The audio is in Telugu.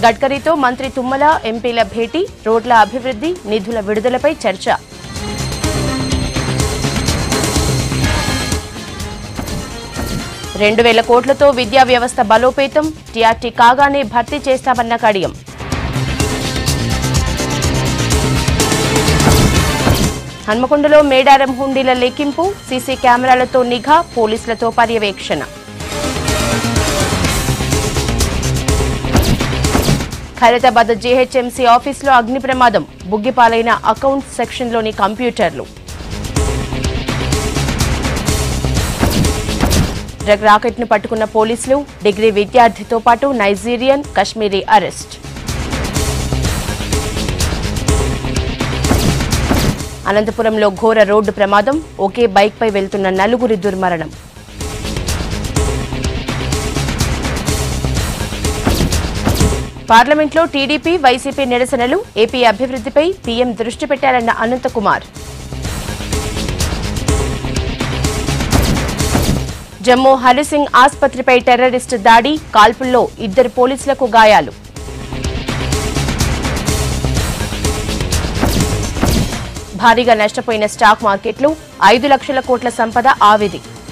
గడ్కరీతో మంత్రి తుమ్మల ఎంపీల భేటీ రోడ్ల అభివృద్ధి నిధుల విడుదలపై చర్చ రెండు వేల కోట్లతో విద్యా వ్యవస్థ బలోపేతం టీఆర్టీ కాగానే భర్తీ చేస్తామన్న కడియం హన్మకొండలో మేడారం హుండీల లెక్కింపు సీసీ కెమెరాలతో నిఘా పోలీసులతో పర్యవేక్షణ ఖైరతాబాద్ జీహెచ్ఎంసీ ఆఫీసులో అగ్ని ప్రమాదం బుగ్గిపాలైన అకౌంట్స్ సెక్షన్లోని కంప్యూటర్లు డ్రగ్ రాకెట్ను పట్టుకున్న పోలీసులు డిగ్రీ విద్యార్థితో పాటు నైజీరియన్ కశ్మీరీ అరెస్ట్ అనంతపురంలో ఘోర రోడ్డు ప్రమాదం ఒకే బైక్పై వెళ్తున్న నలుగురి దుర్మరణం పార్లమెంట్లో టీడీపీ వైసీపీ నిరసనలు ఏపీ అభివృద్ధిపై పీఎం దృష్టి పెట్టారన్న అనంతకుమార్ జమ్మూ హరిసింగ్ ఆసుపత్రిపై టెర్రరిస్టు దాడి కాల్పుల్లో ఇద్దరు పోలీసులకు గాయాలు భారీగా నష్టపోయిన స్టాక్ మార్కెట్లు ఐదు లక్షల కోట్ల సంపద ఆవిది